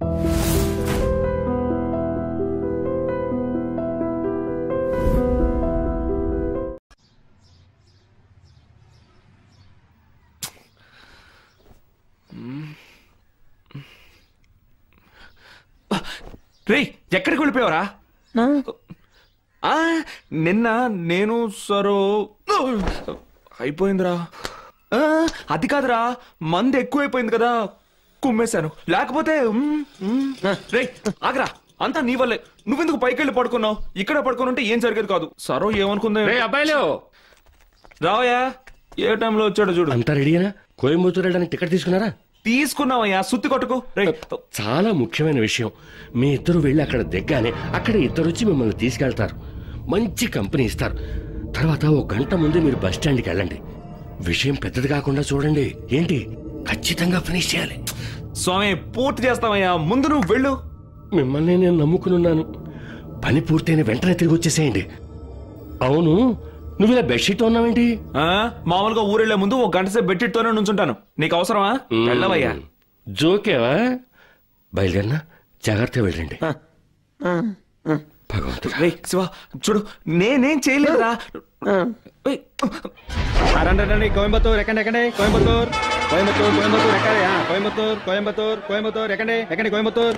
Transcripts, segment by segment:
రే ఎక్కడికి వెళ్ళిపోయావరా ఆ, నిన్న నేను సరో అయిపోయిందిరా ఆ, అది కాదురా మంది ఎక్కువైపోయింది కదా కుమ్మేశాను లేకపోతే మ్, మ్. రేయ్ ఆగరా అంతా నీ వల్లే నువ్వెందుకు పైకి వెళ్ళి పడుకున్నావు ఇక్కడ పడుకుని ఉంటే ఏం జరిగేది కాదు సరో ఏమనుకుంది రే అబ్బాయిలు రావయ్యా ఏ టైంలో వచ్చాడో చూడు అంతా రెడీనా కోయంబత్తూరు వెళ్ళడానికి టికెట్ తీసుకున్నారా తీసుకున్నావయ్యా సుత్తి కొట్టుకు రే చాలా ముఖ్యమైన విషయం మీ ఇద్దరు వెళ్ళి అక్కడ దిగ్గానే అక్కడ ఇద్దరు వచ్చి మిమ్మల్ని తీసుకెళ్తారు మంచి కంపెనీ ఇస్తారు తర్వాత ఒక గంట ముందు మీరు బస్ స్టాండ్కి వెళ్ళండి విషయం పెద్దది కాకుండా చూడండి ఏంటి ఖచ్చితంగా ఫినిష్ చేయాలి స్వామి పూర్తి చేస్తావయ్యా ముందు నువ్వు వెళ్ళు మిమ్మల్ని నేను నమ్ముకునున్నాను పని పూర్తయిన వెంటనే తిరిగి వచ్చేసేయండి అవును నువ్వు ఇలా బెడ్షీట్ ఉన్నావేంటి ఆ మామూలుగా ఊరెళ్లే ముందు ఒక గంట సేపు బెట్టితోనే నుంచుంటాను నీకు అవసరమా వెళ్ళవయ్యా జోకేవా బయలుదేరినా జాగ్రత్తగా వెళ్ళండి భగవంతుడా రేయ్ శివ చూడు నేనేం చేయలేదురా ఏయ్, రండి రండి కోయంబత్తూర్ ఎక్కండి ఎక్కండి కోయంబత్తూర్ కోయంబత్తూర్ కోయంబత్తూర్ ఎక్కాలి ఆ, కోయంబత్తూర్ కోయంబత్తూర్ కోయంబత్తూర్ ఎక్కండి ఎక్కండి కోయంబత్తూర్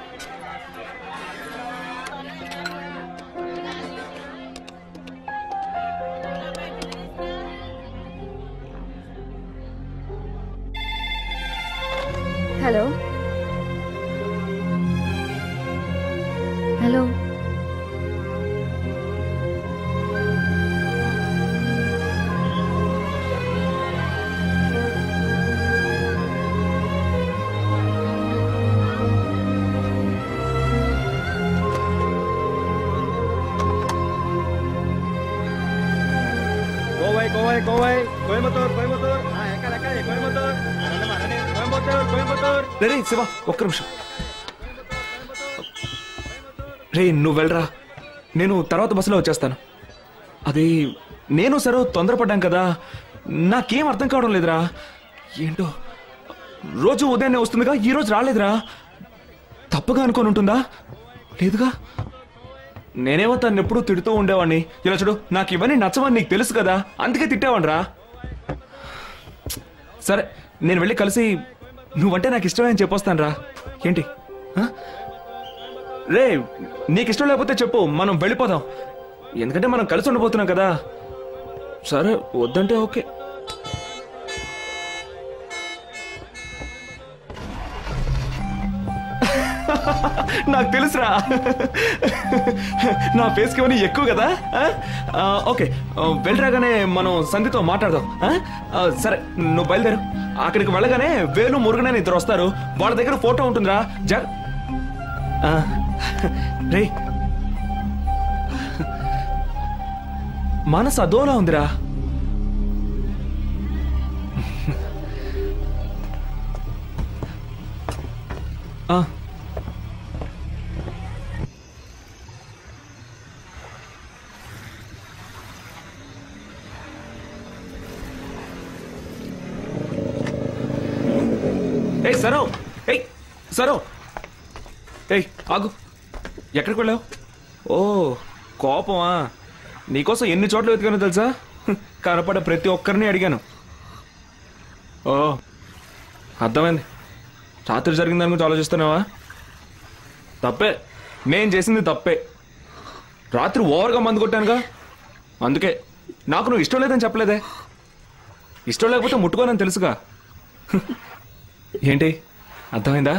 హలో హలో కోవై కోవై కోవై కోయంబత్తూర్ కోయంబత్తూర్ ఆ, ఎక్కాలి ఎక్కాలి కోయంబత్తూర్ రండి మా, రండి. కోయంబత్తూర్ కోయంబత్తూర్ రే రే శివ ఒక్క నిమిషం రే నువ్వు వెళ్ళరా నేను తర్వాత బస్సులో వచ్చేస్తాను అది నేను సరే తొందరపడ్డాం కదా నాకేం అర్థం కావడం లేదురా ఏంటో రోజు ఉదయాన్నే వస్తుందిగా ఈ రోజు రాలేదురా తప్పుగా అనుకొని ఉంటుందా లేదుగా నేనేమో తను ఎప్పుడూ తిడుతూ ఉండేవాడిని ఇలా చూడు నాకు ఇవన్నీ నచ్చవని నీకు తెలుసు కదా అందుకే తిట్టేవాడిని రా సరే నేను వెళ్ళి కలిసి నువ్వంటే నాకు ఇష్టమే అని చెప్పొస్తాను రా ఏంటి ఆ? రే నీకు ఇష్టం లేకపోతే చెప్పు మనం వెళ్ళిపోదాం ఎందుకంటే మనం కలిసి ఉండబోతున్నాం కదా సరే వద్దంటే ఓకే నాకు తెలుసురా నా ఫేస్కి ఇవన్నీ ఎక్కువ కదా ఆ? ఆ, ఓకే ఆ, వెళ్ళరాగానే మనం సంధితో మాట్లాడదాం ఆ? ఆ, సరే నువ్వు బయలుదేరు అక్కడికి వెళ్ళగానే వేలు మురుగనని ఇద్దరు వస్తారు వాళ్ళ దగ్గర ఫోటో ఉంటుందిరా జా ఆ, రే మనసు అదోలా ఉందిరా ఆ ఏయ్ సరో ఏయ్ సరో ఏయ్ ఆగు ఎక్కడికి వెళ్ళావు ఓ కోపమా నీకోసం ఎన్ని చోట్ల వెతికానో తెలుసా హ్మ్, కనపడే ప్రతి ఒక్కరిని అడిగాను ఓ అర్థమైంది రాత్రి జరిగిన దాని గురించి ఆలోచిస్తున్నావా తప్పే నేను చేసింది తప్పే రాత్రి ఓవర్గా మందు కొట్టానుగా అందుకే నాకు నువ్వు ఇష్టం లేదని చెప్పలేదే ఇష్టం లేకపోతే ముట్టుకోనని తెలుసుగా ఏంటి అర్థమైందా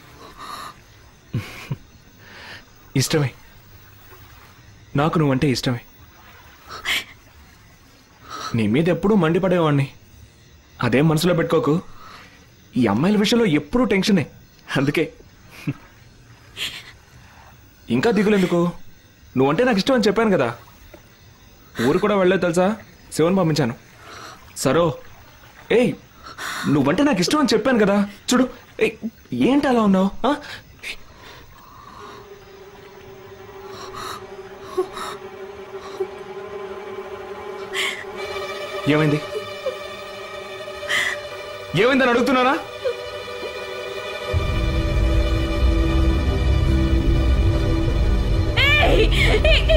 ఇష్టమే నాకు నువ్వంటే ఇష్టమే నీ మీద ఎప్పుడూ మండిపడేవాడిని అదేం మనసులో పెట్టుకోకు ఈ అమ్మాయిల విషయంలో ఎప్పుడూ టెన్షనే అందుకే ఇంకా దిగులెందుకు నువ్వంటే నాకు ఇష్టం అని చెప్పాను కదా ఊరు కూడా వెళ్ళలేదు తెలుసా శివన్ పంపించాను సరో ఏయ్ నువ్వంటే నాకు ఇష్టం అని చెప్పాను కదా చూడు ఏయ్ ఏంటి అలా ఉన్నావు ఆ? ఏమైంది ఏమైందని అడుగుతున్నానా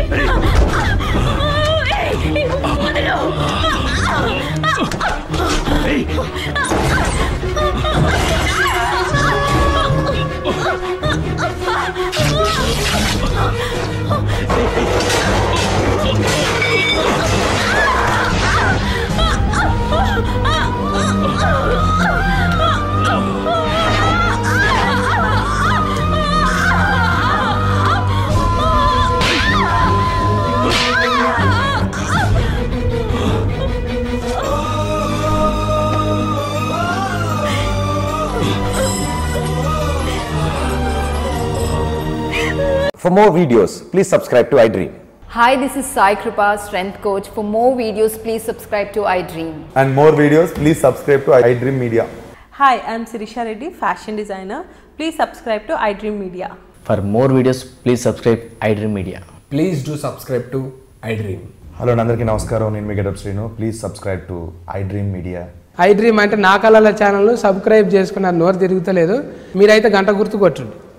For more videos, please subscribe to iDream. Hi, this is Sai Kripa, strength coach. For more videos, please subscribe to iDream. and more videos, please subscribe to iDream Media. Hi, I'm Sirisha Reddy, fashion designer. Please subscribe to iDream Media. For more videos, please subscribe iDream Media. Please do subscribe to iDream. Hello అందరికీ నమస్కారం నేను మీ Getup Srinu please subscribe to iDream media iDream అంటే నా కళల channel subscribe చేసుకున్నారు నోరు తిరుగుతలేదు మీరైతే గంట గుర్తు కొట్టండి